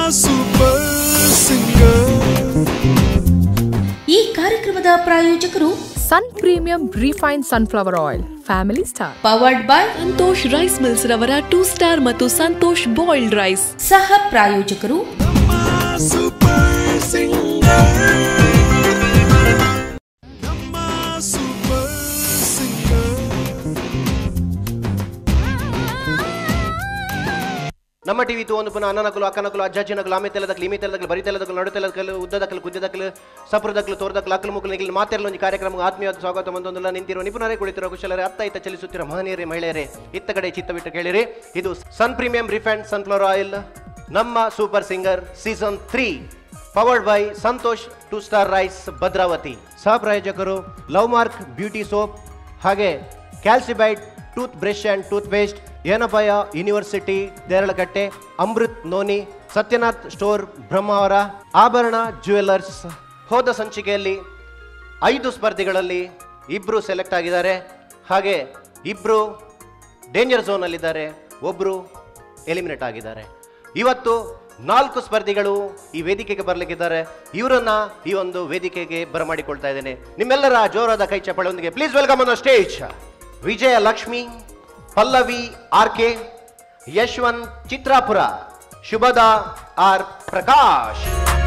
Super singer ಈ ಕಾರ್ಯಕ್ರಮದ ಪ್ರಾಯೋಜಕರು ಸನ್ premium refine sunflower oil family star powered by Santosh rice mills ರವರ ಟೂ ಸ್ಟಾರ್ ಮತ್ತು ಸಂತೋಷ್ ಬಾಯ್ಲ್ಡ್ ರೈಸ್ ಸಹ ಪ್ರಾಯೋಜಕರು ಸೂಪರ್ ಸಿಂಗರ್ ನಮ್ಮ ಸೂಪರ್ ಸಿಂಗರ್ ನಮ್ಮ ಟಿವಿ ತು ಒಂದು ಪುನಃ ಅಣ್ಣನಕಲು ಅಕ್ಕನಕಲು ಅಜ್ಜಾಜಿನಕಲು ಆಮೆ ತೆಲದಕಲು ಇಮೆ ತೆಲದಕಲು ಬರಿ ತೆಲದಕಲು ನಡು ತೆಲದಕಲು ಉದ್ದದಕಲು ಕುದ್ದದಕಲು ಸಪುರದಕಲು ತೋರ್ದಕಲು ಅಕ್ಕಲು ಮುಕ್ಕಲು ನಿಗಲು ಮಾತೆರಲು ಒಂದು ಕಾರ್ಯಕ್ರಮ ಆತ್ಮೀಯವಾದ ಸ್ವಾಗತ ಬಂದೊಂದಲ್ಲ ನಿಂತಿರುವ ನಿಪುಣರೇ ಕುಳಿತಿರುವ ಕುಶಲರೇ ಅತ್ತ ಇತ್ತ ಚಲಿಸುತ್ತಿರುವ ಮಹನೀಯರೇ ಮಹಿಳೆಯರೇ ಇತ್ತ ಕಡೆ ಚಿತ್ತವಿಟ್ಟು ಕೇಳಿರಿ ಇದು Sun premium refined sunflower oil ನಮ್ಮ super singer season three powered by Santosh two star rice Bhadravati ಸಹ ಪ್ರಾಯೋಜಕರು ಲವ್ ಮಾರ್ಕ್ ಬ್ಯೂಟಿ ಸೋಪ್ ಹಾಗೆ ಕ್ಯಾಲ್ಸಿಬೈಟ್ toothbrush and toothpaste Yenepoya university Deralakatte Amrit noni Satyanath store Brahmavar Abharana jewellers ಹೋದ ಸಂಚಿಕೆಯಲ್ಲಿ ಐದು ಸ್ಪರ್ಧಿಗಳಲ್ಲಿ ಇಬ್ಬರು ಸೆಲೆಕ್ಟ್ ಆಗಿದ್ದಾರೆ ಹಾಗೆ ಇಬ್ಬರು ಡೇಂಜರ್ ಝೋನಲ್ಲಿದ್ದಾರೆ ಒಬ್ಬರು ಎಲಿಮಿನೇಟ್ ಆಗಿದ್ದಾರೆ ಇವತ್ತು ನಾಲ್ಕು ಸ್ಪರ್ಧಿಗಳು ಈ ವೇದಿಕೆಗೆ ಬರಲಿಕ್ಕಿದ್ದಾರೆ ಇವರನ್ನ ಈ ಒಂದು ವೇದಿಕೆಗೆ ಬರಮಾಡಿಕೊಳ್ತಾ ಇದ್ದೇನೆ ನಿಮ್ಮೆಲ್ಲರ ಜೋರಾದ ಕೈ ಚಪ್ಪಳೊಂದಿಗೆ please welcome on stage Vijaya Lakshmi Pallavi R K Yashwant Chitrapura Shubhada R Prakash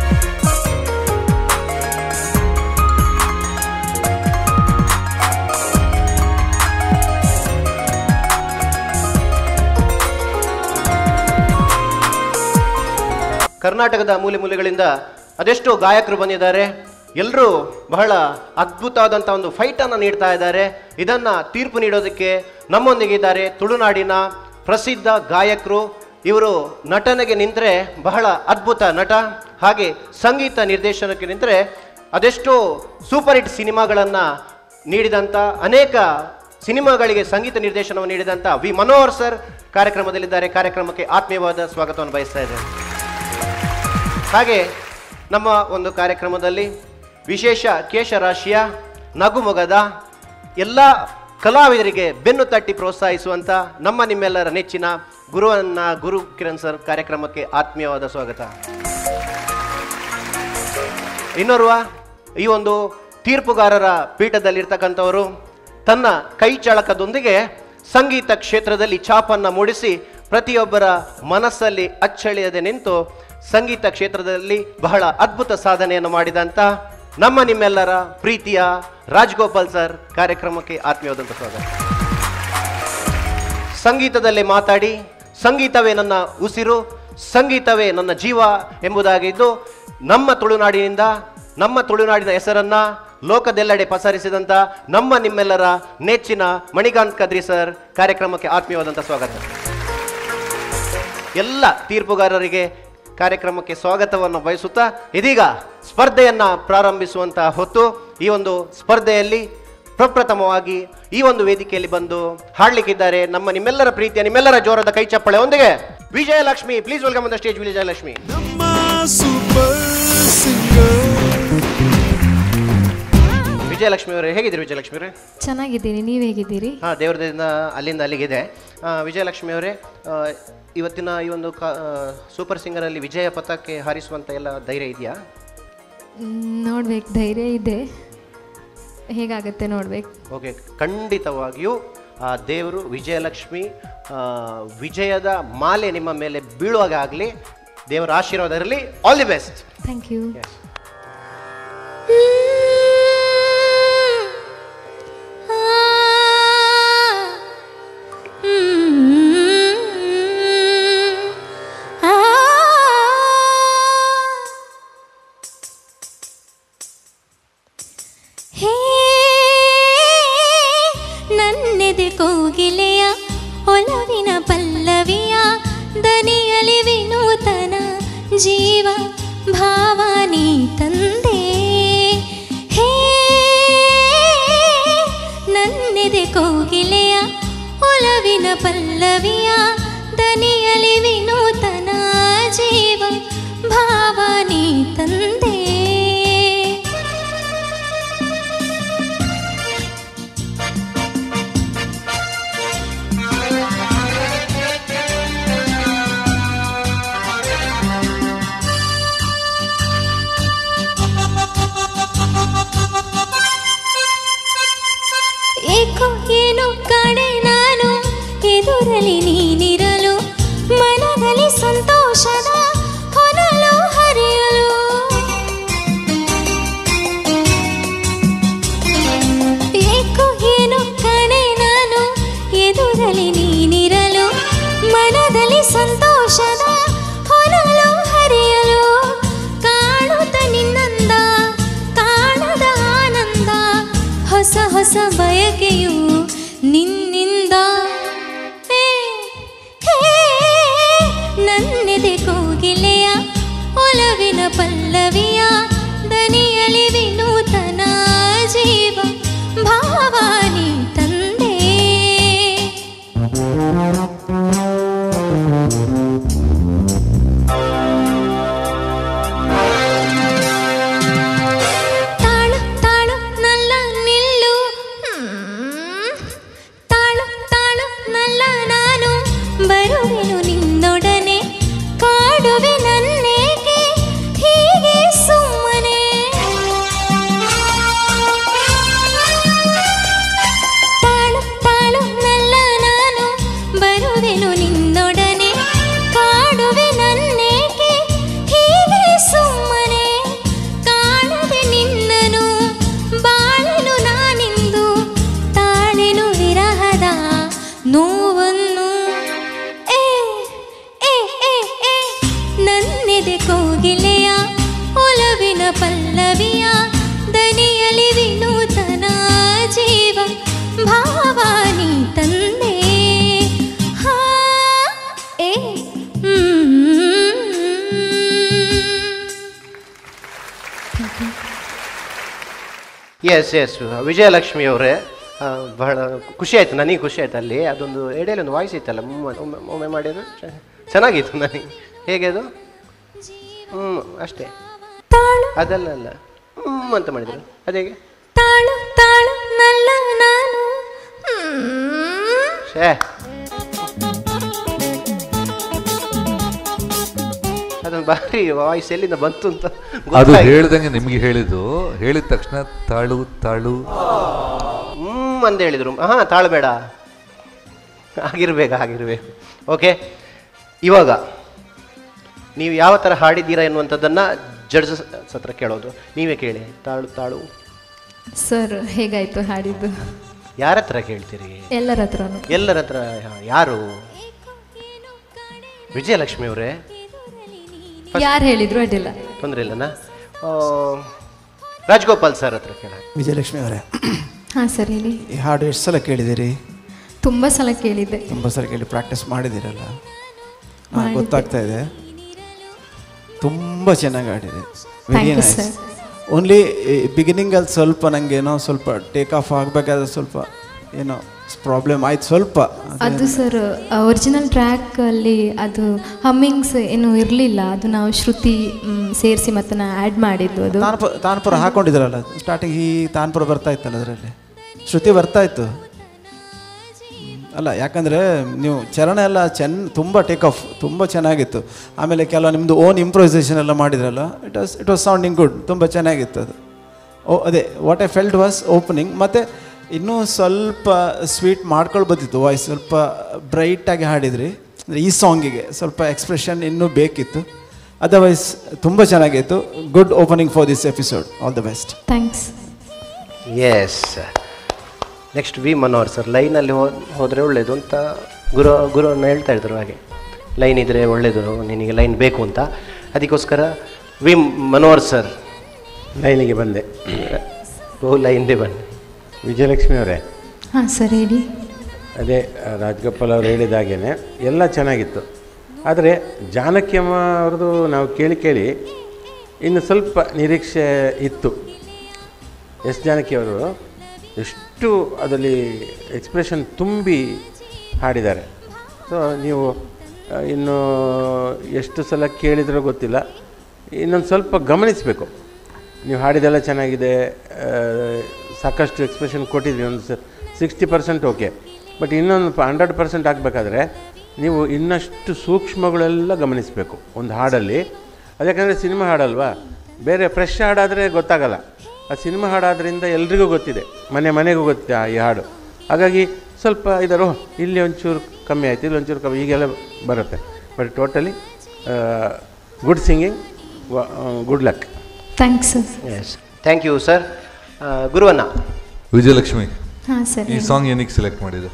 ಕರ್ನಾಟಕದ ಮೂಲೆ ಮೂಲೆಗಳಿಂದ ಅದೆಷ್ಟೋ ಗಾಯಕರು ಬಂದಿದ್ದಾರೆ ಎಲ್ಲರೂ ಬಹಳ ಅದ್ಭುತವಾದಂಥ ಒಂದು ಫೈಟನ್ನು ನೀಡ್ತಾ ಇದ್ದಾರೆ ಇದನ್ನ ತೀರ್ಪು ನೀಡೋದಕ್ಕೆ ನಮ್ಮೊಂದಿಗೆ ಇದ್ದಾರೆ ತುಳುನಾಡಿನ ಪ್ರಸಿದ್ಧ ಗಾಯಕರು ಇವರು ನಟನೆಗೆ ನಿಂತರೆ ಬಹಳ ಅದ್ಭುತ ನಟ ಹಾಗೆ ಸಂಗೀತ ನಿರ್ದೇಶನಕ್ಕೆ ನಿಂತರೆ ಅದೆಷ್ಟೋ ಸೂಪರ್ ಹಿಟ್ ಸಿನಿಮಾಗಳನ್ನು ನೀಡಿದಂಥ ಅನೇಕ ಸಿನಿಮಾಗಳಿಗೆ ಸಂಗೀತ ನಿರ್ದೇಶನವನ್ನು ನೀಡಿದಂಥ ವಿ ಮನೋಹರ್ ಸರ್ ಕಾರ್ಯಕ್ರಮದಲ್ಲಿದ್ದಾರೆ ಕಾರ್ಯಕ್ರಮಕ್ಕೆ ಆತ್ಮೀಯವಾದ ಸ್ವಾಗತವನ್ನು ಬಯಸ್ತಾ ಇದ್ದೇನೆ ಹಾಗೆ ನಮ್ಮ ಒಂದು ಕಾರ್ಯಕ್ರಮದಲ್ಲಿ ವಿಶೇಷ ಕೇಶರಾಶಿಯ ನಗುಮೊಗದ ಎಲ್ಲ ಕಲಾವಿದರಿಗೆ ಬೆನ್ನು ತಟ್ಟಿ ಪ್ರೋತ್ಸಾಹಿಸುವಂಥ ನಮ್ಮ ನಿಮ್ಮೆಲ್ಲರ ನೆಚ್ಚಿನ ಗುರುವನ್ನ ಗುರು ಕಿರಣ್ ಸರ್ ಕಾರ್ಯಕ್ರಮಕ್ಕೆ ಆತ್ಮೀಯವಾದ ಸ್ವಾಗತ ಇನ್ನೋರ್ವ ಈ ಒಂದು ತೀರ್ಪುಗಾರರ ಪೀಠದಲ್ಲಿರ್ತಕ್ಕಂಥವರು ತನ್ನ ಕೈ ಚಳಕದೊಂದಿಗೆ ಸಂಗೀತ ಕ್ಷೇತ್ರದಲ್ಲಿ ಛಾಪನ್ನ ಮೂಡಿಸಿ ಪ್ರತಿಯೊಬ್ಬರ ಮನಸ್ಸಲ್ಲಿ ಅಚ್ಚಳಿಯದೆ ನಿಂತು ಸಂಗೀತ ಕ್ಷೇತ್ರದಲ್ಲಿ ಬಹಳ ಅದ್ಭುತ ಸಾಧನೆಯನ್ನು ಮಾಡಿದಂಥ ನಮ್ಮ ನಿಮ್ಮೆಲ್ಲರ ಪ್ರೀತಿಯ ರಾಜ್ಗೋಪಾಲ್ ಸರ್ ಕಾರ್ಯಕ್ರಮಕ್ಕೆ ಆತ್ಮೀಯವಾದಂಥ ಸ್ವಾಗತ ಸಂಗೀತದಲ್ಲೇ ಮಾತಾಡಿ ಸಂಗೀತವೇ ನನ್ನ ಉಸಿರು ಸಂಗೀತವೇ ನನ್ನ ಜೀವ ಎಂಬುದಾಗಿದ್ದು ನಮ್ಮ ತುಳುನಾಡಿನಿಂದ ನಮ್ಮ ತುಳುನಾಡಿನ ಹೆಸರನ್ನ ಲೋಕದೆಲ್ಲೆಡೆ ಪಸರಿಸಿದಂಥ ನಮ್ಮ ನಿಮ್ಮೆಲ್ಲರ ನೆಚ್ಚಿನ ಮಣಿಕಾಂತ್ ಕದ್ರಿ ಸರ್ ಕಾರ್ಯಕ್ರಮಕ್ಕೆ ಆತ್ಮೀಯವಾದಂಥ ಸ್ವಾಗತ ಎಲ್ಲ ತೀರ್ಪುಗಾರರಿಗೆ ಕಾರ್ಯಕ್ರಮಕ್ಕೆ ಸ್ವಾಗತವನ್ನು ಬಯಸುತ್ತಾ ಇದೀಗ ಸ್ಪರ್ಧೆಯನ್ನ ಪ್ರಾರಂಭಿಸುವಂತ ಹೊತ್ತು ಈ ಒಂದು ಸ್ಪರ್ಧೆಯಲ್ಲಿ ಪ್ರಪ್ರಥಮವಾಗಿ ಈ ಒಂದು ವೇದಿಕೆಯಲ್ಲಿ ಬಂದು ಹಾಡ್ಲಿಕ್ಕಿದ್ದಾರೆ ನಮ್ಮ ನಿಮ್ಮೆಲ್ಲರ ಪ್ರೀತಿಯ ನಿಮ್ಮೆಲ್ಲರ ಜೋರದ ಕೈ ಚಪ್ಪಳೆ ಒಂದಿಗೆ Vijayalakshmi please welcome on the stage Vijayalakshmi ನಮ್ಮ ಸೂಪರ್ ಸಿಂಗರ್ ವಿಜಯಲಕ್ಷ್ಮಿ ಅವರೇ ಹೇಗಿದ್ದೀರಿ ವಿಜಯಲಕ್ಷ್ಮಿ ಅವರೇ ಚೆನ್ನಾಗಿದ್ದೀನಿ ನೀವು ಹೇಗಿದ್ದೀರಿ ಹಾಂ ದೇವರದಿಂದ ಅಲ್ಲಿಂದ ಅಲ್ಲಿಗಿದೆ ಆ, ವಿಜಯಲಕ್ಷ್ಮಿ ಅವರೇ ಆ, ಇವತ್ತಿನ ಈ ಒಂದು ಕಾ ಸೂಪರ್ ಸಿಂಗರಲ್ಲಿ ವಿಜಯ ಪಥಕ್ಕೆ ಹಾರಿಸುವಂಥ ಎಲ್ಲ ಧೈರ್ಯ ಇದೆಯಾ ನೋಡ್ಬೇಕು ಧೈರ್ಯ ಇದೆ ಹೇಗಾಗತ್ತೆ ನೋಡ್ಬೇಕು ಓಕೆ ಖಂಡಿತವಾಗಿಯೂ ಆ ದೇವರು ವಿಜಯಲಕ್ಷ್ಮಿ ಆ, ವಿಜಯದ ಮಾಲೆ ನಿಮ್ಮ ಮೇಲೆ ಬೀಳುವಾಗ ಆಗಲಿ ದೇವರ ಆಶೀರ್ವಾದ ಇರಲಿ all the best thank you ಹೇ ನನ್ನೆದೆ ಕೋಗಿಲೆಯ ಒಲವಿನ ಪಲ್ಲವಿಯ ದನಿಯಲಿ ವಿನೂತನ ಜೀವ ಭಾವನಿ ತಂದೆ ಹೇ ನನ್ನೆದೆ ಕೋಗಿಲೆಯ ಒಲವಿನ ಪಲ್ಲವಿಯ ದನಿಯಲಿ ವಿನೂತನ ಜೀವ ಭಾವನಿ ತಂದೆ ಸಂತೋಷದ ಹೊನಲು ಹರಿಯಲು ಏಕೋ ಏನು ಕಣೆ ನಾನು ಎದುರಲ್ಲಿ ನೀನಿರಲು ಮನದಲ್ಲಿ ಸಂತೋಷದ ಹೊನಲು ಹರಿಯಲು ಕಾಣುತ್ತ ನಿನ್ನಂದ ಕಾಣದ ಆನಂದ ಹೊಸ ಹೊಸ ಬಯಕೆಯು ನಿನ್ನಿಂದ ಹೇ, ಹೇ, ನನ್ನೆದೆ ಕೋಗಿಲೆಯ ಒಲವಿನ ಪಲ್ಲವಿಯ ದನಿಯಲಿ ವಿನೂತನ ಜೀವ ಭಾವಾನಿ ತಂದೆ ತಾಳು ತಾಳು ನಲ್ಲ ನಿಲ್ಲು ಹ್ಮ್. ತಾಳು ತಾಳು ನಲ್ಲ ನಾನು ಬರುವೆನು ನಿನ್ನೊಡನೆ ಕಾಡುವೆ ನನ್ನೇಕೆ ಹೀಗೆ ಸುಮ್ಮನೆ ತಾಳು ತಾಳು ನಲ್ಲ ನಾನು ಬರುವೆನು ನಿನ್ನೊಡನೆ ಕಾಡುವೆ ನನ್ನೇಕೆ ಹೀಗೆ ಸುಮ್ಮನೆ ಕಾಣದೆ ನಿನ್ನನು ಬಾಳೆನು ನಾನಿಂದು ತಾಳೆನು ವಿರಹದ ನೋವನ್ನು ಏ ಏ ಏ ಏ ನನ್ನೆದೆ ಕೋಗಿಲೆಯ ಒಲವಿನ ಪಲ್ಲವಿಯ ದನಿಯಲಿ ವಿನೂತನ ಜೀವ ಭಾವಾನಿ ತಂದೆ ಹಾ ಏ ಹ್ಮ್ ಎಸ್ ಎಸ್ ವಿಜಯಲಕ್ಷ್ಮಿ ಅವರೇ ಆ, ಬಹಳ ಖುಷಿ ಆಯಿತು ನನಗೆ ಖುಷಿ ಆಯ್ತು ಅಲ್ಲಿ ಅದೊಂದು ಎಡೆಯಲ್ಲಿ ಒಂದು ವಾಯ್ಸ್ ಇತ್ತಲ್ಲ ಒಮ್ಮೆ ಒಮ್ಮೆ- ಒಮ್ಮೆ ಮಾಡಿದ್ರು ಚೆ- ಚೆನ್ನಾಗಿತ್ತು ನನಗೆ ಹೇಗೆ ಅದು ಹ್ಞೂ ಅಷ್ಟೇ ತಾಳು ಅದಲ್ಲ ಅಲ್ಲ ಹ್ಞೂ ಅಂತ ಮಾಡಿದ್ರು ಅದೇಗೆ ತಾಳು ತಾಳು ನಲ್ಲ ನಾನು ಹ್ಮ್. ಶೇ ಅದೊಂದು ಬಾರಿ ವಾಯ್ಸ್ ಎಲ್ಲಿಂದ ಬಂತು ಅಂತ ಅದು ಗೊತ್ತಾಗಿ ಹೇಳ್ದಂಗೆ ನಿಮ್ಗೆ ಹೇಳಿದ್ದು ಹೇಳಿದ ತಕ್ಷಣ ತಾಳು ತಾಳು ಹ್ಮ್ ಅಂತ ಹೇಳಿದ್ರು ಹಾ ತಾಳ್ಬೇಡ ಆಗಿರ್ಬೇಕು ಆಗಿರ್ಬೇಕು ಓಕೆ ಇವಾಗ ನೀವು ಯಾವ ಥರ ಹಾಡಿದ್ದೀರಾ ಎನ್ನುವಂಥದ್ದನ್ನು ಜಡ್ಜಸ್ ಹತ್ರ ಕೇಳೋದು ನೀವೇ ಕೇಳಿ ತಾಳು ತಾಳು ಸರ್ ಹೇಗಾಯ್ತು ಹಾಡಿದ್ದು ಯಾರ ಹತ್ರ ಕೇಳ್ತೀರಿ ಎಲ್ಲರ ಹತ್ರನು ಎಲ್ಲರ ಹತ್ರ ಯಾ- ಯಾರು ವಿಜಯಲಕ್ಷ್ಮಿ ಅವರೇ ಯಾರು ಹೇಳಿದ್ರು ಅಡ್ಡಿಲ್ಲ ತೊಂದರೆ ಇಲ್ಲನಾ ಆ, ರಾಜ್ಗೋಪಾಲ್ ಸರ್ ಹತ್ರ ಕೇಳ ವಿಜಯಲಕ್ಷ್ಮಿ ಅವರೇ ಹಾಂ ಸರ್ ಹೇಳಿ ಈ ಹಾಡು ಎಷ್ಟು ಸಲ ಕೇಳಿದ್ದೀರಿ ತುಂಬ ಸಲ ಕೇಳಿದ್ದೆ ತುಂಬ ಸಲ ಕೇಳಿ ಪ್ರಾಕ್ಟೀಸ್ ಮಾಡಿದ್ದೀರಲ್ಲ ಹಾಂ ಮಾಡಿದ್ದೆ. ಗೊತ್ತಾಗ್ತಾ ಇದೆ ತುಂಬ ಚೆನ್ನಾಗಿ ಆಡಿದೆ very Thank you, nice sir. Only ಬಿಗಿನಿಂಗಲ್ಲಿ ಸ್ವಲ್ಪ ನನಗೆ ಏನೋ ಸ್ವಲ್ಪ ಟೇಕ್ ಆಫ್ ಆಗಬೇಕಾದ್ರೆ ಸ್ವಲ್ಪ ಏನೋ ಪ್ರಾಬ್ಲಮ್ ಆಯ್ತು ಸ್ವಲ್ಪ ಅದು ಸರ್ ಒರಿಜಿನಲ್ ಟ್ರ್ಯಾಕಲ್ಲಿ ಅದು ಹಮ್ಮಿಂಗ್ಸ್ ಏನು ಇರಲಿಲ್ಲ ಅದು ನಾವು ಶ್ರುತಿ ಸೇರಿಸಿ ಮತ್ತೆ ನಾ ಆ್ಯಡ್ ಮಾಡಿದ್ದು ಅದು ತಾನ್ಪುರ ತಾನ್ಪುರ ಹಾಕೊಂಡಿದ್ರಲ್ಲ ಸ್ಟಾರ್ಟಿಂಗ್ ಈ ತಾನ್ಪುರ ಬರ್ತಾ ಇತ್ತಲ್ಲ ಅದರಲ್ಲಿ ಶ್ರುತಿ ಬರ್ತಾ ಇತ್ತು ಅಲ್ಲ ಯಾಕಂದರೆ ನೀವು ಚರಣ ಎಲ್ಲ ಚೆನ್ನ ತುಂಬ ಟೇಕ್ ಆಫ್ ತುಂಬ ಚೆನ್ನಾಗಿತ್ತು ಆಮೇಲೆ ಕೆಲವು ನಿಮ್ಮದು ಓನ್ ಇಂಪ್ರೊಸೇಷನ್ ಎಲ್ಲ ಮಾಡಿದ್ರಲ್ಲ it was it was sounding good ತುಂಬ ಚೆನ್ನಾಗಿತ್ತು ಅದು ಓ ಅದೇ what I felt was opening ಮತ್ತು ಇನ್ನೂ ಸ್ವಲ್ಪ ಸ್ವೀಟ್ ಮಾಡ್ಕೊಳ್ಬೋದಿತ್ತು ವಾಯ್ಸ್ ಸ್ವಲ್ಪ ಬ್ರೈಟಾಗಿ ಹಾಡಿದ್ರಿ ಅಂದರೆ ಈ ಸಾಂಗಿಗೆ ಸ್ವಲ್ಪ ಎಕ್ಸ್ಪ್ರೆಷನ್ ಇನ್ನೂ ಬೇಕಿತ್ತು ಅದರ್ವೈಸ್ ತುಂಬ ಚೆನ್ನಾಗಿತ್ತು good opening for this episode all the best thanks yes next V Manohar sir ಲೈನಲ್ಲಿ ಹೋ ಹೋದರೆ ಒಳ್ಳೆಯದು ಅಂತ ಗುರು ಗುರುವನ್ನು ಹೇಳ್ತಾ ಇದ್ರು ಹಾಗೆ ಲೈನ್ ಇದ್ದರೆ ಒಳ್ಳೆಯದು ನಿನಗೆ ಲೈನ್ ಬೇಕು ಅಂತ ಅದಕ್ಕೋಸ್ಕರ ವಿ ಮನೋಹರ್ ಸರ್ ಲೈನಿಗೆ ಬಂದೆ ಓ ಲೈನ್ದೇ ಬನ್ನಿ ವಿಜಯಲಕ್ಷ್ಮಿ ಅವರೇ ಹಾಂ ಸರ್ ಹೇಳಿ ಅದೇ ರಾಜಗೋಪಾಲ್ ಅವರು ಹೇಳಿದ ಹಾಗೇನೆ ಎಲ್ಲ ಚೆನ್ನಾಗಿತ್ತು ಆದರೆ ಜಾನಕಿಯಮ್ಮ ಅವ್ರದ್ದು ನಾವು ಕೇಳಿ ಕೇಳಿ ಇನ್ನು ಸ್ವಲ್ಪ ನಿರೀಕ್ಷೆ ಇತ್ತು ಎಸ್ ಜಾನಕಿ ಅವರು ಎಷ್ಟು ಅದರಲ್ಲಿ ಎಕ್ಸ್ಪ್ರೆಷನ್ ತುಂಬಿ ಹಾಡಿದ್ದಾರೆ ಸೊ ನೀವು ಆ, ಇನ್ನು ಎಷ್ಟು ಸಲ ಕೇಳಿದ್ರೋ ಗೊತ್ತಿಲ್ಲ ಇನ್ನೊಂದು ಸ್ವಲ್ಪ ಗಮನಿಸಬೇಕು ನೀವು ಹಾಡಿದೆಲ್ಲ ಚೆನ್ನಾಗಿದೆ ಆ, ಸಾಕಷ್ಟು ಎಕ್ಸ್ಪ್ರೆಷನ್ ಕೊಟ್ಟಿದ್ವಿ ಒಂದು ಸಿಕ್ಸ್ಟಿ ಪರ್ಸೆಂಟ್ ಓಕೆ ಬಟ್ ಇನ್ನೊಂದು ಹಂಡ್ರೆಡ್ ಪರ್ಸೆಂಟ್ ಆಗಬೇಕಾದ್ರೆ ನೀವು ಇನ್ನಷ್ಟು ಸೂಕ್ಷ್ಮಗಳೆಲ್ಲ ಗಮನಿಸಬೇಕು ಒಂದು ಹಾಡಲ್ಲಿ ಅದಕ್ಕೆ ಸಿನಿಮಾ ಹಾಡಲ್ವಾ ಬೇರೆ ಫ್ರೆಶ್ ಹಾಡಾದರೆ ಗೊತ್ತಾಗಲ್ಲ ಆ ಸಿನಿಮಾ ಹಾಡಾದ್ರಿಂದ ಎಲ್ರಿಗೂ ಗೊತ್ತಿದೆ ಮನೆ ಮನೆಗೂ ಗೊತ್ತಿದೆ ಆ ಈ ಹಾಡು ಹಾಗಾಗಿ ಸ್ವಲ್ಪ ಇದರ ಓಹ್, ಇಲ್ಲಿ ಒಂಚೂರು ಕಮ್ಮಿ ಆಯಿತು ಇಲ್ಲಿ ಒಂಚೂರು ಕಮ್ಮಿ ಹೀಗೆಲ್ಲ ಬರುತ್ತೆ but totally good singing good luck thanks sir yes thank you sir ಗುರುವನ್ನ ವಿಜಯಲಕ್ಷ್ಮಿ ಹಾಂ ಸರ್ ಈ ಸಾಂಗ್ ಏನಕ್ಕೆ ಸೆಲೆಕ್ಟ್ ಮಾಡಿದ್ದು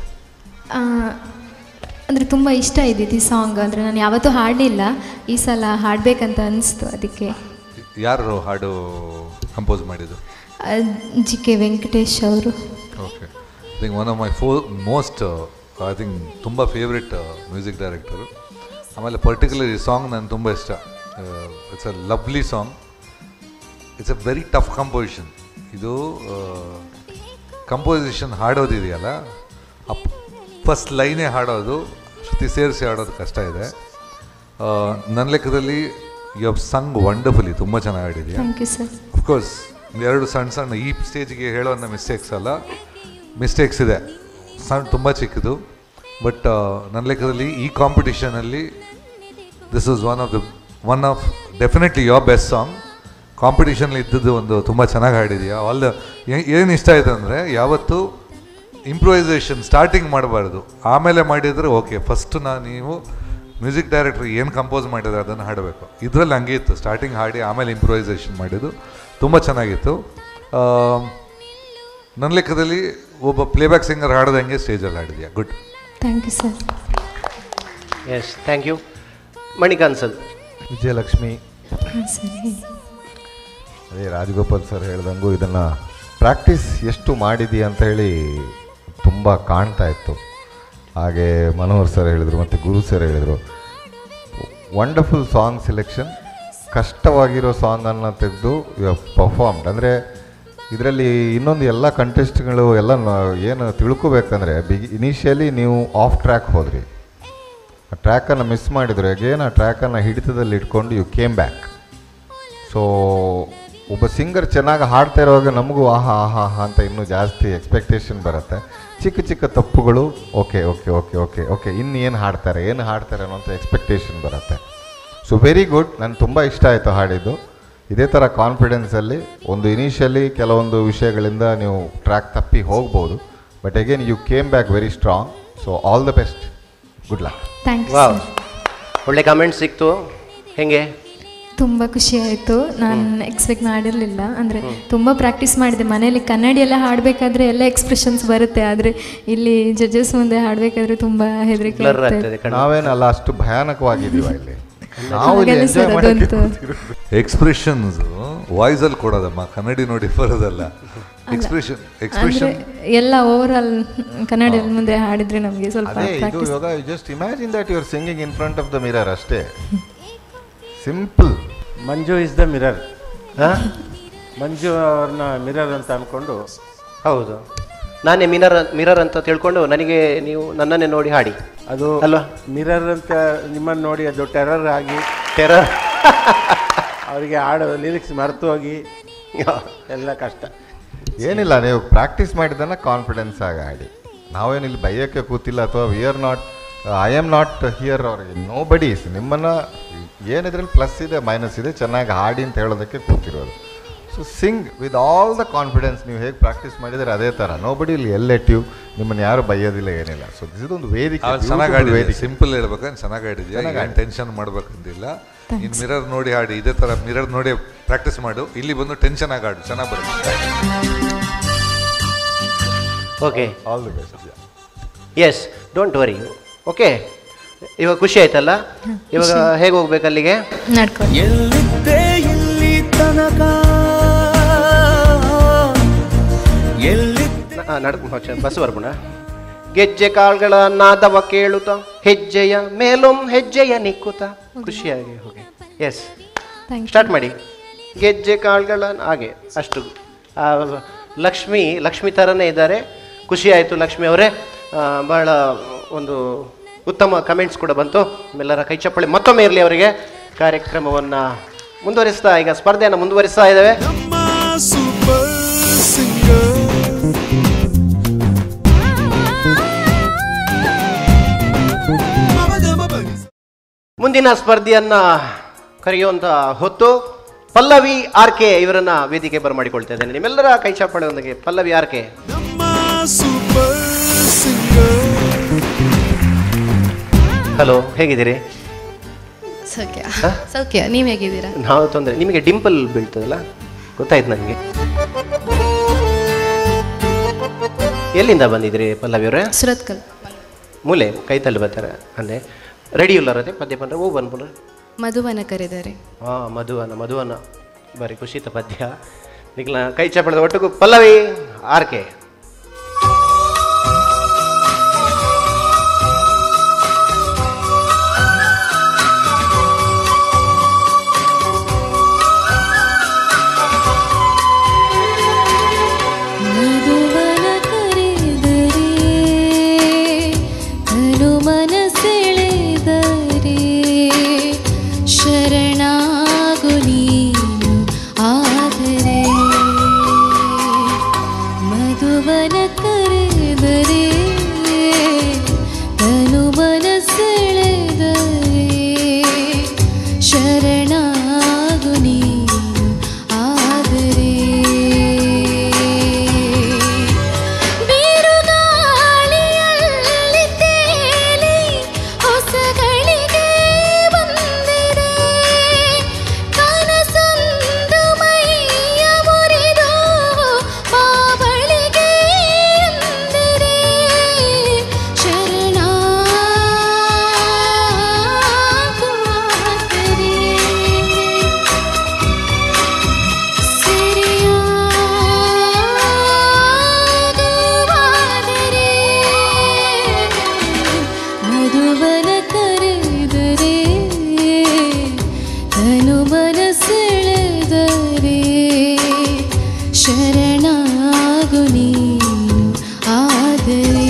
ಅಂದರೆ ತುಂಬ ಇಷ್ಟ ಇದ್ದಿದ್ದು ಈ ಸಾಂಗ್ ಅಂದರೆ ನಾನು ಯಾವತ್ತೂ ಹಾಡಲಿಲ್ಲ ಈ ಸಲ ಹಾಡಬೇಕಂತ ಅನಿಸ್ತು ಅದಕ್ಕೆ ಯಾರು ಹಾಡು ಕಂಪೋಸ್ ಮಾಡಿದ್ದು ಜಿ ಕೆ ವೆಂಕಟೇಶ್ ಅವರು okay I think one of my ಫೋ ಮೋಸ್ಟ್ ಐ ಥಿಂಕ್ ತುಂಬ ಫೇವ್ರೆಟ್ ಮ್ಯೂಸಿಕ್ ಡೈರೆಕ್ಟರು ಆಮೇಲೆ ಪರ್ಟಿಕ್ಯುಲರ್ ಈ ಸಾಂಗ್ ನನಗೆ ತುಂಬ ಇಷ್ಟ it's a lovely song it's a very tough composition ಇದು ಕಂಪೋಸಿಷನ್ ಹಾಡೋದಿದೆಯಲ್ಲ ಅಪ್ ಫಸ್ಟ್ ಲೈನೇ ಹಾಡೋದು ಶ್ರುತಿ ಸೇರಿಸಿ ಹಾಡೋದು ಕಷ್ಟ ಇದೆ ಆ, ನನ್ನ ಲೆಕ್ಕದಲ್ಲಿ ಯು ಹವ್ ಸಂಗ್ ವಂಡರ್ಫುಲಿ ತುಂಬ ಚೆನ್ನಾಗಿ ಹಾಡಿದೆಯಾ ಥ್ಯಾಂಕ್ ಯು ಸರ್ ಅಫ್ಕೋರ್ಸ್ ಎರಡು ಸಣ್ಣ ಸಣ್ಣ ಈ ಸ್ಟೇಜ್ಗೆ ಹೇಳೋವಂಥ ಮಿಸ್ಟೇಕ್ಸ್ ಅಲ್ಲ ಮಿಸ್ಟೇಕ್ಸ್ ಇದೆ ಸಣ್ಣ ತುಂಬ ಚಿಕ್ಕದು ಬಟ್ ನನ್ನ ಲೆಕ್ಕದಲ್ಲಿ ಈ ಕಾಂಪಿಟಿಷನಲ್ಲಿ this is one of the one of definitely your best song ಕಾಂಪಿಟಿಷನಲ್ಲಿ ಇದ್ದದ್ದು ಒಂದು ತುಂಬ ಚೆನ್ನಾಗಿ ಹಾಡಿದೆಯಾ ಆಲ್ ಏನು ಇಷ್ಟ ಆಯ್ತು ಅಂದರೆ ಯಾವತ್ತು ಇಂಪ್ರೂವೈಸೇಷನ್ ಸ್ಟಾರ್ಟಿಂಗ್ ಮಾಡಬಾರ್ದು ಆಮೇಲೆ ಮಾಡಿದರೆ ಓಕೆ ಫಸ್ಟ್ ನಾನು ನೀವು ಮ್ಯೂಸಿಕ್ ಡೈರೆಕ್ಟ್ರ್ ಏನು ಕಂಪೋಸ್ ಮಾಡಿದ್ರೆ ಅದನ್ನು ಹಾಡಬೇಕು ಇದರಲ್ಲಿ ಹಂಗೆ ಇತ್ತು ಸ್ಟಾರ್ಟಿಂಗ್ ಹಾಡಿ ಆಮೇಲೆ ಇಂಪ್ರೂವೈಸೇಷನ್ ಮಾಡಿದ್ದು ತುಂಬ ಚೆನ್ನಾಗಿತ್ತು ಆ, ನನ್ನ ಲೆಕ್ಕದಲ್ಲಿ ಒಬ್ಬ ಪ್ಲೇಬ್ಯಾಕ್ ಸಿಂಗರ್ ಹಾಡೋದಂಗೆ ಸ್ಟೇಜಲ್ಲಿ ಹಾಡಿದ್ಯಾ good thank you sir yes thank you Manikant sir Vijayalakshmi ಹಾಂ ಸರ್ ಹೇಳಿ ಅದೇ ರಾಜಗೋಪಾಲ್ ಸರ್ ಹೇಳ್ದಂಗೂ ಇದನ್ನು ಪ್ರಾಕ್ಟೀಸ್ ಎಷ್ಟು ಮಾಡಿದೀಯ ಅಂತ ಹೇಳಿ ತುಂಬ ಕಾಣ್ತಾ ಇತ್ತು ಹಾಗೆ ಮನೋಹರ್ ಸರ್ ಹೇಳಿದರು ಮತ್ತು ಗುರು ಸರ್ ಹೇಳಿದರು ವಂಡರ್ಫುಲ್ ಸಾಂಗ್ ಸೆಲೆಕ್ಷನ್ ಕಷ್ಟವಾಗಿರೋ ಸಾಂಗನ್ನು ತೆಗೆದು ಯು ಹವ್ ಪರ್ಫಾರ್ಮ್ಡ್ ಅಂದರೆ ಇದರಲ್ಲಿ ಇನ್ನೊಂದು ಎಲ್ಲ ಕಂಟೆಸ್ಟ್ಗಳು ಎಲ್ಲ ನ- ಏನು ತಿಳ್ಕೊಬೇಕಂದ್ರೆ ಬಿಗಿ ಇನಿಷಿಯಲಿ ನೀವು ಆಫ್ ಟ್ರ್ಯಾಕ್ ಹೋದ್ರಿ ಆ ಟ್ರ್ಯಾಕನ್ನು ಮಿಸ್ ಮಾಡಿದ್ರು ಅಗೇನ್ ಆ ಟ್ರ್ಯಾಕನ್ನು ಹಿಡಿತದಲ್ಲಿ ಇಟ್ಕೊಂಡು ಯು ಕೇಮ್ ಬ್ಯಾಕ್ ಸೊ ಒಬ್ಬ ಸಿಂಗರ್ ಚೆನ್ನಾಗಿ ಹಾಡ್ತಾ ಇರುವಾಗ ನಮಗೂ ಆಹಾ ಆಹಾ ಆಹಾ ಅಂತ ಇನ್ನೂ ಜಾಸ್ತಿ ಎಕ್ಸ್ಪೆಕ್ಟೇಷನ್ ಬರುತ್ತೆ ಚಿಕ್ಕ ಚಿಕ್ಕ ತಪ್ಪುಗಳು okay okay okay okay okay ಇನ್ನು ಏನು ಹಾಡ್ತಾರೆ ಏನು ಹಾಡ್ತಾರೆ ಅನ್ನೋಂಥ ಎಕ್ಸ್ಪೆಕ್ಟೇಷನ್ ಬರುತ್ತೆ ಸೊ ವೆರಿ ಗುಡ್ ನನಗೆ ತುಂಬ ಇಷ್ಟ ಆಯಿತು ಹಾಡಿದ್ದು ಇದೇ ಥರ ಕಾನ್ಫಿಡೆನ್ಸಲ್ಲಿ ಒಂದು ಇನಿಷಿಯಲಿ ಕೆಲವೊಂದು ವಿಷಯಗಳಿಂದ ನೀವು ಟ್ರ್ಯಾಕ್ ತಪ್ಪಿ ಹೋಗ್ಬೋದು but again you came back very strong so all the best good luck thank you wow ಒಳ್ಳೆ ಕಮೆಂಟ್ ಸಿಕ್ತು ಹೆಂಗೆ ತುಂಬ ಖುಷಿ ಆಯಿತು ನಾನು ಎಕ್ಸ್ಪೆಕ್ಟ್ ಮಾಡಿರಲಿಲ್ಲ ಅಂದರೆ ತುಂಬ ಪ್ರಾಕ್ಟೀಸ್ ಮಾಡಿದೆ ಮನೇಲಿ ಕನ್ನಡಿ ಎಲ್ಲ ಹಾಡಬೇಕಾದ್ರೆ ಎಲ್ಲ ಎಕ್ಸ್ಪ್ರೆಷನ್ಸ್ ಬರುತ್ತೆ ಆದರೆ ಇಲ್ಲಿ ಜಡ್ಜಸ್ ಮುಂದೆ ಹಾಡಬೇಕಾದ್ರೆ ತುಂಬ ಹೆದರಿಕೆ ಬ್ಲರ್ ಆಗ್ತಾ ಆಗ್ತದೆ ಕಣ್ಣು ನಾವೇನಲ್ಲ ಅಷ್ಟು ಭಯಾನಕವಾಗಿದ್ದೀವ ಇಲ್ಲಿ ನಾವು ಇಲ್ಲಿ ಹಾಗಲ್ಲ ಎಂಜಾಯ್ ಸರ್, ಮಾಡಕ್ಕೆ ಅದಂತೂ. ಕೂತಿರೋದು. ಎಕ್ಸ್ಪ್ರೆಷನ್ಸ್ ವಾಯ್ಸಲ್ಲಿ ಕೊಡೋದಮ್ಮ ಕನ್ನಡಿ ನೋಡಿ ಬರೋದಲ್ಲ ಎಕ್ಸ್ಪ್ರೆಷನ್ ಅಂದರೆ ಎಕ್ಸ್ಪ್ರೆಷನ್ ಎಲ್ಲ ಓವರ್ ಆಲ್ ಕನ್ನಡದ ಮುಂದೆ ಹಾಡಿದ್ರೆ ನಮಗೆ ಸ್ವಲ್ಪ ಅದೇ ಇದು ಪ್ರಾಕ್ಟೀಸ್ ಇವಾಗ just imagine that you are singing in front of the mirror ಅಷ್ಟೇ simple Manju is the mirror Manju ಅವ್ರನ್ನ ಮಿರರ್ ಅಂತ ಅಂದ್ಕೊಂಡು ಹೌದು ನಾನೇ ಮಿರರ್ ಮಿರರ್ ಅಂತ ತಿಳ್ಕೊಂಡು ನನಗೆ ನೀವು ನನ್ನನ್ನೇ ನೋಡಿ ಹಾಡಿ ಅದು ಅಲ್ವಾ ಮಿರರ್ ಅಂತ ನಿಮ್ಮನ್ನು ನೋಡಿ ಅದು ಟೆರರ್ ಆಗಿ ಟೆರರ್ ಅವರಿಗೆ ಆಡೋ ಲಿರಿಕ್ಸ್ ಮರೆತು ಹೋಗಿ ಎಲ್ಲ ಕಷ್ಟ ಏನಿಲ್ಲ ನೀವು ಪ್ರಾಕ್ಟೀಸ್ ಮಾಡಿದ್ದನ್ನ ಕಾನ್ಫಿಡೆನ್ಸ್ ಆಗಿ ಆಡಿ ನಾವೇನಿಲ್ಲಿ ಬೈಯೋಕ್ಕೆ ಕೂತಿಲ್ಲ ಅಥವಾ we are not I am not here ಅವ್ರ ನೋ ಬಡೀಸ್ ನಿಮ್ಮನ್ನು ಏನಿದ್ರಲ್ಲಿ ಪ್ಲಸ್ ಇದೆ ಮೈನಸ್ ಇದೆ ಚೆನ್ನಾಗಿ ಹಾಡಿ ಅಂತ ಹೇಳೋದಕ್ಕೆ ಕೂತಿರೋದು so sing with all the confidence ನೀವು ಹೇಗೆ ಪ್ರಾಕ್ಟೀಸ್ ಮಾಡಿದರೆ ಅದೇ ಥರ ನೋ ಬಡಿ ಇಲ್ಲಿ ಎಲ್ಲೆಟ್ ಯು ನಿಮ್ಮನ್ನು ಯಾರು ಬೈಯೋದಿಲ್ಲ ಏನಿಲ್ಲ ಸೊ ದಿಸ್ ಇದೊಂದು ವೇದಿಕೆ ಚೆನ್ನಾಗಿ beautiful ಹಾಡಿದ್ಯಾ ವೇದಿಕೆ ಸಿಂಪಲ್ ಹೇಳ್ಬೇಕಂದ್ರೆ ಚೆನ್ನಾಗಿ ಹಾಡಿದ್ಯಾ ಚೆನ್ನಾಗ್ ಏನು ಟೆನ್ಷನ್ ಮಾಡ್ಬೇಕಂತಿಲ್ಲ ಇನ್ನು ಮಿರರ್ ನೋಡಿ ಹಾಡಿ ಇದೇ ಥರ ಮಿರರ್ ನೋಡಿ ಪ್ರಾಕ್ಟೀಸ್ ಮಾಡು ಇಲ್ಲಿ ಬಂದು ಟೆನ್ಷನ್ ಆಗಿ ಹಾಡು ಚೆನ್ನಾಗಿ ಬರುತ್ತೆ okay all the best yes don't worry okay ಇವಾಗ ಖುಷಿ ಆಯ್ತಲ್ಲ ಇವಾಗ ಹೇಗೆ ಹೋಗ್ಬೇಕು ಅಲ್ಲಿಗೆ ನಡ್ಕೊಂಡು ಎಲ್ಲಿದ್ದೆ ಇಲ್ಲಿ ತನಕ ಎಲ್ಲಿದ್ದೆ ನಡ್ ಬಸ್ ಬರ್ಬೋಣ ಗೆಜ್ಜೆ ಕಾಳುಗಳ ನಾದವ ಕೇಳುತ್ತ ಹೆಜ್ಜೆಯ ಮೇಲೊಮ್ ಹೆಜ್ಜೆಯ ನಿಕ್ಕುತ್ತ ಖುಷಿಯಾಗಿ ಹೋಗಿ ಎಸ್ ಥ್ಯಾಂಕ್ ಯು ಸ್ಟಾರ್ಟ್ ಮಾಡಿ ಗೆಜ್ಜೆ ಕಾಳುಗಳ ಹಾಗೆ ಅಷ್ಟು ಆ, ಲಕ್ಷ್ಮಿ ಲಕ್ಷ್ಮಿ ಥರನೇ ಇದ್ದಾರೆ ಖುಷಿ ಆಯಿತು ಲಕ್ಷ್ಮಿ ಅವರೇ ಆ, ಬಹಳ ಒಂದು ಉತ್ತಮ ಕಮೆಂಟ್ಸ್ ಕೂಡ ಬಂತು ನಿಮ್ಮೆಲ್ಲರ ಕೈ ಚಪ್ಪಳಿ ಮತ್ತೊಮ್ಮೆ ಇರಲಿ ಅವರಿಗೆ ಕಾರ್ಯಕ್ರಮವನ್ನು ಮುಂದುವರಿಸ್ತಾ ಈಗ ಸ್ಪರ್ಧೆಯನ್ನು ಮುಂದುವರಿಸ್ತಾ ಇದ್ದೇವೆ ನಮ್ಮ ಸೂಪರ್ ಸಿಂಗರ್ ಮುಂದಿನ ಸ್ಪರ್ಧೆಯನ್ನ ಕರೆಯುವಂತ ಹೊತ್ತು ಪಲ್ಲವಿ ಆರ್ ಕೆ ಇವರನ್ನ ವೇದಿಕೆ ಬರಮಾಡಿಕೊಳ್ತಾ ಇದ್ದೇನೆ ನಿಮ್ಮೆಲ್ಲರ ಕೈ ಚಾಪಳೆಯೊಂದಿಗೆ ಪಲ್ಲವಿ ಆರ್ ಕೆ ನಮ್ಮ ಸೂಪರ್ ಸಿಂಗರ್ ಹಲೋ ಹೇಗಿದ್ದೀರಿ ಸೌಖ್ಯ ಹಾ? ಸೌಖ್ಯ ನೀವು ಹೇಗಿದ್ದೀರಾ ನಾವು ತೊಂದರೆ ನಿಮಗೆ ಡಿಂಪಲ್ ಬೀಳ್ತದಲ್ಲ ಗೊತ್ತಾಯ್ತು ನನಗೆ ಎಲ್ಲಿಂದ ಬಂದಿದ್ರಿ ಪಲ್ಲವಿಯವರೇ ಸುರತ್ಕಲ್ ಮೂಲೆ ಕೈ ತಳ್ಳಿ ಬರ್ತಾರೆ ಅಂದರೆ ರೆಡಿ ಇಲ್ಲರದೆ ಪದ್ಯ ಬಂದ್ರೆ ಹೂ ಬಂದ್ಬಿಡ್ರಿ ಮಧುವನ ಕರೆದರೆ ಹಾಂ ಮಧುವನ ಮಧುವನ ಬರೀ ಖುಷಿತ ಪದ್ಯ ನಿಖಲ ಕೈ ಚಪ್ಪಳದ ಒಟ್ಟಿಗೂ ಪಲ್ಲವಿ ಆರ್ಕೆ ಮಧುವನ ಕರೆದರೆ ತನು ಮನಸೆಳೆದರೆ ಶರಣಾಗು ನೀನು ಆದರೆ ಮಧುವನ ಕರೆದರೆ ತನು ಮನಸೆಳೆದರೆ ಶರಣಾಗು ನೀನು ಆದರೆ ಬಿರುಗಾಳಿಯಲ್ಲಿ ತೇಲಿ ಹೊಸಗಳಿಗೆ ಬಂದಿದೆ ಕನಸೊಂದು ಮೈಯ ಮುರಿದು ಬಾಬಳಿಗೆ ಎಂದಿದೆ ಶರಣಾಗುವಾದರೆ ಸಿರಿಯಾಗುವಾದರೆ ಮಧುವನ ಕರೆದರೆ ತನು ಮನಸೆಳೆದರೆ ಶರಣಾಗು ನೀನು ಆದರೆ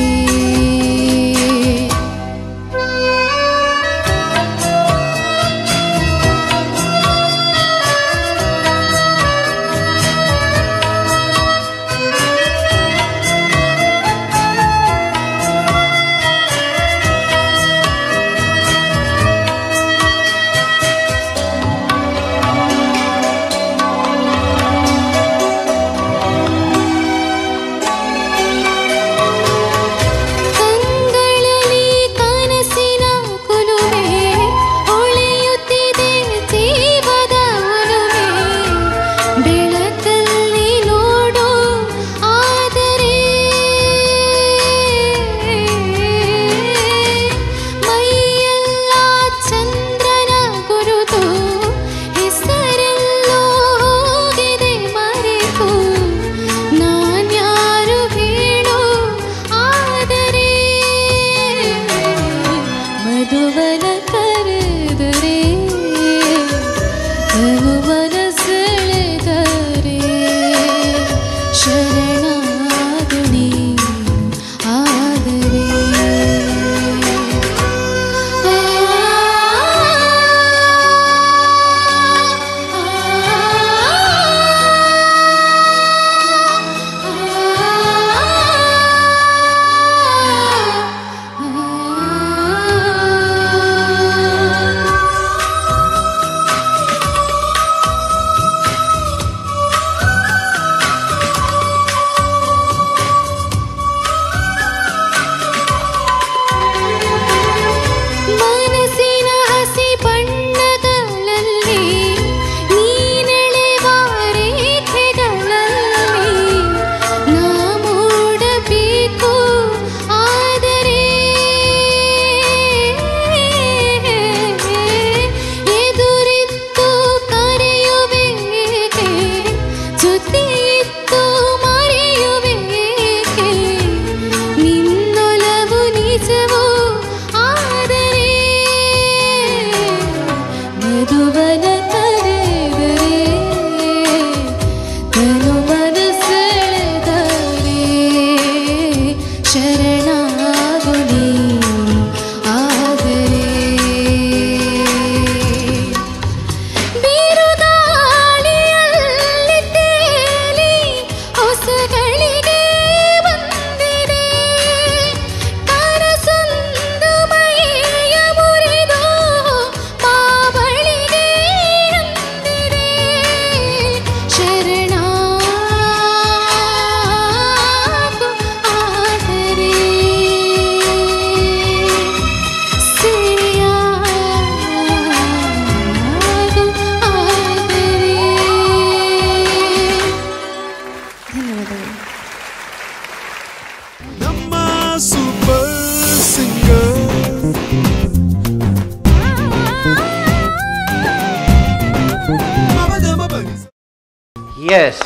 ಎಸ್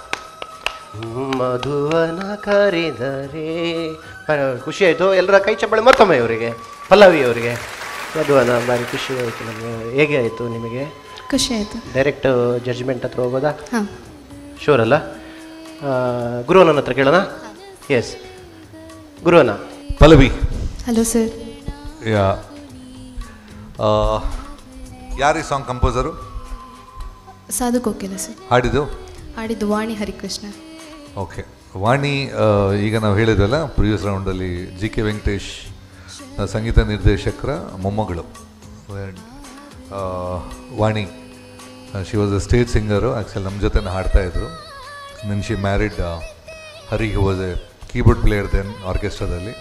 ಮಧುವನ ಕರೆದರೆ ಪ- ಖುಷಿ ಆಯಿತು ಎಲ್ಲರ ಕೈ ಚಪ್ಪಳೆ ಮತ್ತೊಮ್ಮೆ ಇವರಿಗೆ ಪಲ್ಲವಿ ಅವರಿಗೆ ಮಧುವನ ಭಾರಿ ಖುಷಿ ಆಯಿತು ನಮಗೆ ಹೇಗೆ ಆಯಿತು ನಿಮಗೆ ಖುಷಿ ಆಯಿತು ಡೈರೆಕ್ಟ್ ಜಡ್ಜ್ಮೆಂಟ್ ಹತ್ರ ಹೋಗೋದಾ ಹಾಂ ಶೋರ್ ಅಲ್ಲ ಆ, ಗುರುವನ ಹತ್ರ ಕೇಳೋಣ ಎಸ್ ಗುರುವನ ಪಲ್ಲವಿ ಹಲೋ ಸರ್ ಯಾ ಯಾರು ಈ song composer Sadhu Kokila sir ಹಾಡಿದ್ದು ಹಾಡಿದ್ದು ವಾಣಿ ಹರಿಕೃಷ್ಣ ಓಕೆ ವಾಣಿ ಆ, ಈಗ ನಾವು ಹೇಳಿದ್ವಲ್ಲ ಪ್ರಿವಿಯಸ್ ರೌಂಡಲ್ಲಿ ಜಿ ಕೆ ವೆಂಕಟೇಶ್ ಆ, ಸಂಗೀತ ನಿರ್ದೇಶಕರ ಮೊಮ್ಮಗಳು ಆ, Vani she was a stage singer actually ನಮ್ಮ ಜೊತೆ ಹಾಡ್ತಾ ಇದ್ರು then she married Hari he was a keyboard player then ಆರ್ಕೆಸ್ಟ್ರಾದಲ್ಲಿ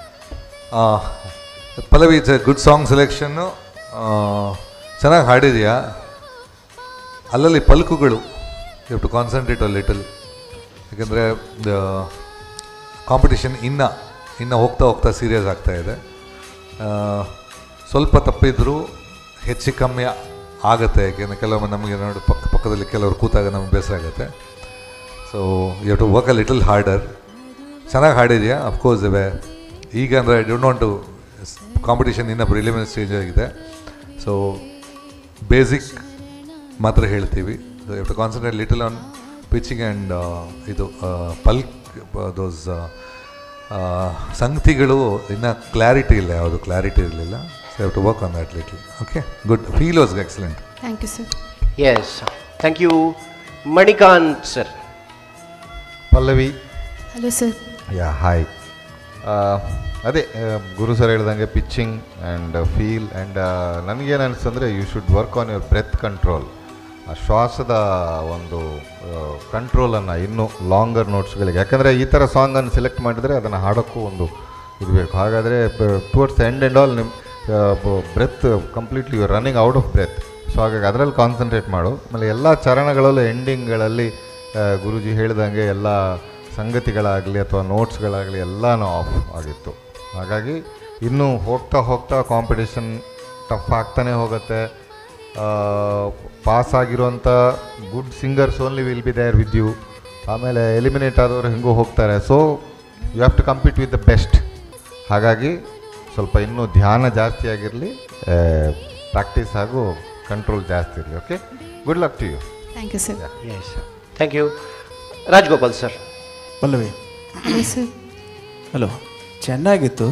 Pallavi it's a good song ಸೆಲೆಕ್ಷನ್ನು ಚೆನ್ನಾಗಿ ಹಾಡಿದೆಯಾ ಅಲ್ಲಲ್ಲಿ ಪಲ್ಕುಗಳು you to concentrate a little ಯಾಕೆಂದರೆ ಕಾಂಪಿಟಿಷನ್ ಇನ್ನು ಇನ್ನು ಹೋಗ್ತಾ ಹೋಗ್ತಾ ಸೀರಿಯಸ್ ಆಗ್ತಾ ಇದೆ ಆ, ಸ್ವಲ್ಪ ತಪ್ಪಿದ್ರೂ ಹೆಚ್ಚು ಕಮ್ಮಿ ಆಗುತ್ತೆ ಯಾಕೆಂದರೆ ಕೆಲವೊಮ್ಮೆ ನಮಗೆ ನೋಡಿ ಪಕ್ಕ ಪಕ್ಕದಲ್ಲಿ ಕೆಲವರು ಕೂತಾಗ ನಮಗೆ ಬೇಸರ ಆಗುತ್ತೆ so you to work a little harder ಚೆನ್ನಾಗಿ ಹಾಡಿದೆಯಾ ಅಫ್ಕೋರ್ಸ್ ಇವೆ ಈಗ ಅಂದರೆ I don't want to competition ಇನ್ನು ಪ್ರಿಲಿಮಿನರಿ ಸ್ಟೇಜ್ ಆಗಿದೆ ಸೊ ಬೇಸಿಕ್ ಮಾತ್ರ ಹೇಳ್ತೀವಿ you to concentrate little on pitching and ಇದು ಪಲ್ಕ್ ದೋಸ್ ಸಂಗತಿಗಳು ಇನ್ನೂ ಕ್ಲಾರಿಟಿ ಇಲ್ಲ ಯಾವುದು ಕ್ಲಾರಿಟಿ ಇರಲಿಲ್ಲ so you to work on that little okay good feel was excellent thank you sir yes thank you Manikant sir Pallavi hello sir yeah hi ಅದೇ ಆ, Guru sir ಹೇಳ್ದಂಗೆ ಪಿಚ್ಚಿಂಗ್ ಆ್ಯಂಡ್ ಫೀಲ್ ಆ್ಯಂಡ್ ನನಗೇನು ಅನಿಸ್ತಂದರೆ you should work on your breath control ಆ ಶ್ವಾಸದ ಒಂದು ಕಂಟ್ರೋಲನ್ನು ಇನ್ನೂ longer ನೋಟ್ಸ್ಗಳಿಗೆ ಯಾಕಂದರೆ ಈ ಥರ ಸಾಂಗನ್ನು ಸೆಲೆಕ್ಟ್ ಮಾಡಿದರೆ ಅದನ್ನು ಹಾಡೋಕ್ಕೂ ಒಂದು ಇದು ಬೇಕು ಹಾಗಾದರೆ ಟುವರ್ಡ್ಸ್ ಎಂಡ್ ಆ್ಯಂಡ್ ಆಲ್ ನಿಮ್ಮ breath completely you running out of breath so ಹಾಗಾಗಿ ಅದರಲ್ಲಿ ಕಾನ್ಸಂಟ್ರೇಟ್ ಮಾಡು ಆಮೇಲೆ ಎಲ್ಲ ಚರಣಗಳಲ್ಲೂ ಎಂಡಿಂಗ್ಗಳಲ್ಲಿ ಗುರುಜಿ ಹೇಳ್ದಂಗೆ ಎಲ್ಲ ಸಂಗತಿಗಳಾಗಲಿ ಅಥವಾ ನೋಟ್ಸ್ಗಳಾಗಲಿ ಎಲ್ಲನೂ ಆಫ್ ಆಗಿತ್ತು ಹಾಗಾಗಿ ಇನ್ನೂ ಹೋಗ್ತಾ ಹೋಗ್ತಾ ಕಾಂಪಿಟೇಷನ್ ಟಫ್ ಆಗ್ತಾನೆ ಹೋಗುತ್ತೆ ಪಾಸ್ ಆಗಿರುವಂಥ good singers only will be there with you ಆಮೇಲೆ ಎಲಿಮಿನೇಟ್ ಆದವರು ಹೆಂಗೂ ಹೋಗ್ತಾರೆ so you have to compete with the best ಹಾಗಾಗಿ ಸ್ವಲ್ಪ ಇನ್ನೂ ಧ್ಯಾನ ಜಾಸ್ತಿ ಆಗಿರಲಿ ಪ್ರಾಕ್ಟೀಸ್ ಹಾಗೂ ಕಂಟ್ರೋಲ್ ಜಾಸ್ತಿ ಇರಲಿ okay good luck to you thank you sir yes thank you Rajgopal sir Pallavi hello sir hello ಚೆನ್ನಾಗಿತ್ತು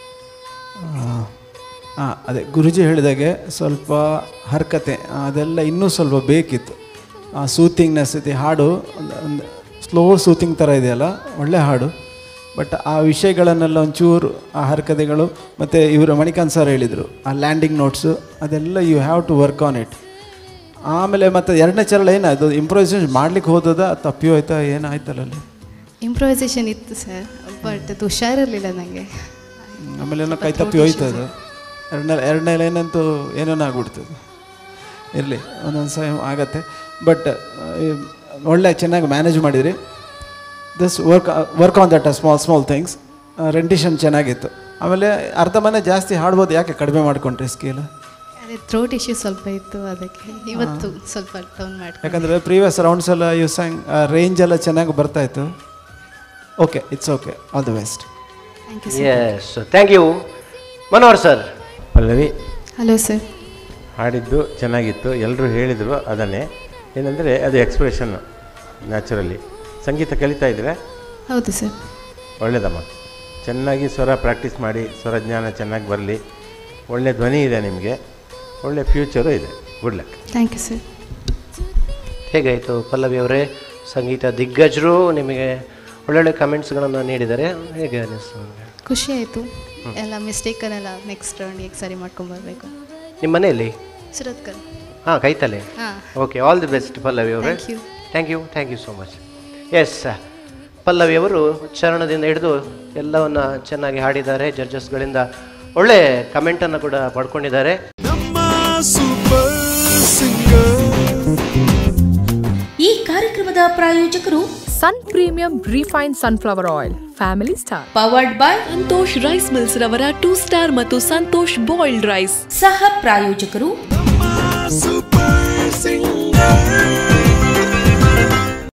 ಹಾಂ ಅದೇ ಗುರುಜಿ ಹೇಳಿದಾಗೆ ಸ್ವಲ್ಪ ಹರ್ಕತೆ ಅದೆಲ್ಲ ಇನ್ನೂ ಸ್ವಲ್ಪ ಬೇಕಿತ್ತು ಆ ಸೂತಿಂಗ್ನೆಸ್ ಇದೆ ಹಾಡು ಒಂದು ಸ್ಲೋ ಸೂತಿಂಗ್ ಥರ ಇದೆಯಲ್ಲ ಒಳ್ಳೆ ಹಾಡು ಬಟ್ ಆ ವಿಷಯಗಳನ್ನೆಲ್ಲ ಒಂಚೂರು ಆ ಹರ್ಕತೆಗಳು ಮತ್ತು ಇವರು ಮಣಿಕಾಂತ್ ಸರ್ ಹೇಳಿದರು ಆ ಲ್ಯಾಂಡಿಂಗ್ ನೋಟ್ಸು ಅದೆಲ್ಲ you have to work on it ಆಮೇಲೆ ಮತ್ತು ಎರಡನೇ ಚರಳ ಏನಾಯ್ತು ಇಂಪ್ರೊವೈಸೇಷನ್ ಮಾಡ್ಲಿಕ್ಕೆ ಹೋದದ ತಪ್ಪಿ ಹೋಯ್ತಾ ಏನಾಯ್ತಲ್ಲ ಅಲ್ಲಿ ಇಂಪ್ರೊವೈಸೇಷನ್ ಇತ್ತು ಸರ್ ಬಟ್ ಅದು ಹುಷಾರಿರಲಿಲ್ಲ ನನಗೆ ಆಮೇಲೆ ಏನೋ ಕೈ ತಪ್ಪಿ ಹೋಯ್ತು ಅದು ಎರಡನೇ ಎರಡನೇ ಲೈನಂತೂ ಏನೇನೋ ಆಗ್ಬಿಡ್ತದೆ ಇರಲಿ ಒಂದೊಂದು ಸಹ ಆಗತ್ತೆ ಬಟ್ ಒಳ್ಳೆ ಚೆನ್ನಾಗಿ ಮ್ಯಾನೇಜ್ ಮಾಡಿದ್ರಿ this work work on that small small things rendition ಚೆನ್ನಾಗಿತ್ತು ಆಮೇಲೆ ಅರ್ಧ ಮನೆ ಜಾಸ್ತಿ ಹಾಡ್ಬೋದು ಯಾಕೆ ಕಡಿಮೆ ಮಾಡ್ಕೊಂಡ್ರಿ ಸ್ಕೇಲ್ ಅದೇ ಥ್ರೋಟ್ ಇಶ್ಯೂ ಸ್ವಲ್ಪ ಇತ್ತು ಅದಕ್ಕೆ ಇವತ್ತು ಸ್ವಲ್ಪ ಡೌನ್ ಮಾಡಿ ಯಾಕಂದರೆ ಪ್ರೀವಿಯಸ್ ರೌಂಡ್ಸ್ ಎಲ್ಲ ಯು ಸ್ಯಾಂಗ್ ರೇಂಜ್ ಎಲ್ಲ ಚೆನ್ನಾಗಿ ಬರ್ತಾ ಇತ್ತು okay it's okay all the best thank you sir yes thank you Manohar sir Pallavi hello sir ಹಾಡಿದ್ದು ಚೆನ್ನಾಗಿತ್ತು ಎಲ್ಲರೂ ಹೇಳಿದರು ಅದನ್ನೇ ಏನಂದರೆ ಅದು ಎಕ್ಸ್ಪ್ರೆಷನ್ನು ನ್ಯಾಚುರಲಿ ಸಂಗೀತ ಕಲಿತಾ ಇದ್ದೀರಾ ಹೌದು ಸರ್ ಒಳ್ಳೆಯದಮ್ಮ ಚೆನ್ನಾಗಿ ಸ್ವರ ಪ್ರಾಕ್ಟೀಸ್ ಮಾಡಿ ಸ್ವರ ಜ್ಞಾನ ಚೆನ್ನಾಗಿ ಬರಲಿ ಒಳ್ಳೆ ಧ್ವನಿ ಇದೆ ನಿಮಗೆ ಒಳ್ಳೆ ಫ್ಯೂಚರು ಇದೆ good luck thank you sir ಹೇಗಾಯಿತು ಪಲ್ಲವಿ ಅವರೇ ಸಂಗೀತ ದಿಗ್ಗಜರು ನಿಮಗೆ ಒಳ್ಳೊಳ್ಳೆ ಕಮೆಂಟ್ಸ್ಗಳನ್ನು ನೀಡಿದ್ದಾರೆ ಹೇಗೆ ಅನ್ನಿಸ್ತು ನಿಮಗೆ ಖುಷಿ ಆಯಿತು ಎಲ್ಲ ಮಿಸ್ಟೇಕನ್ನೆಲ್ಲ ನೆಕ್ಸ್ಟ್ ರೌಂಡಿಗೆ ಸರಿ ಮಾಡ್ಕೊಂಬರ್ಬೇಕು ನಿಮ್ಮ ಮನೆಯಲ್ಲಿ ಸುರತ್ಕಲ್ ಹಾಂ ಕೈತಲೆ ಹಾಂ okay all the best Pallavi ಅವರೇ Thank you. Thank you thank you so much yes Pallavi ಅವರು ಚರಣದಿಂದ ಹಿಡಿದು ಎಲ್ಲವನ್ನ ಚೆನ್ನಾಗಿ ಹಾಡಿದ್ದಾರೆ ಜಡ್ಜಸ್ಗಳಿಂದ ಒಳ್ಳೆ ಕಮೆಂಟನ್ನು ಕೂಡ ಪಡ್ಕೊಂಡಿದ್ದಾರೆ ಸೂಪರ್ ಸಿಂಗರ್ ಈ ಕಾರ್ಯಕ್ರಮದ ಪ್ರಾಯೋಜಕರು ಸನ್ premium refine sunflower oil family star powered by Santosh rice mills ರವರ ಟೂ ಸ್ಟಾರ್ ಮತ್ತು ಸಂತೋಷ್ ಬಾಯ್ಲ್ಡ್ ರೈಸ್ ಸಹ ಪ್ರಾಯೋಜಕರು ಸೂಪರ್ ಸಿಂಗರ್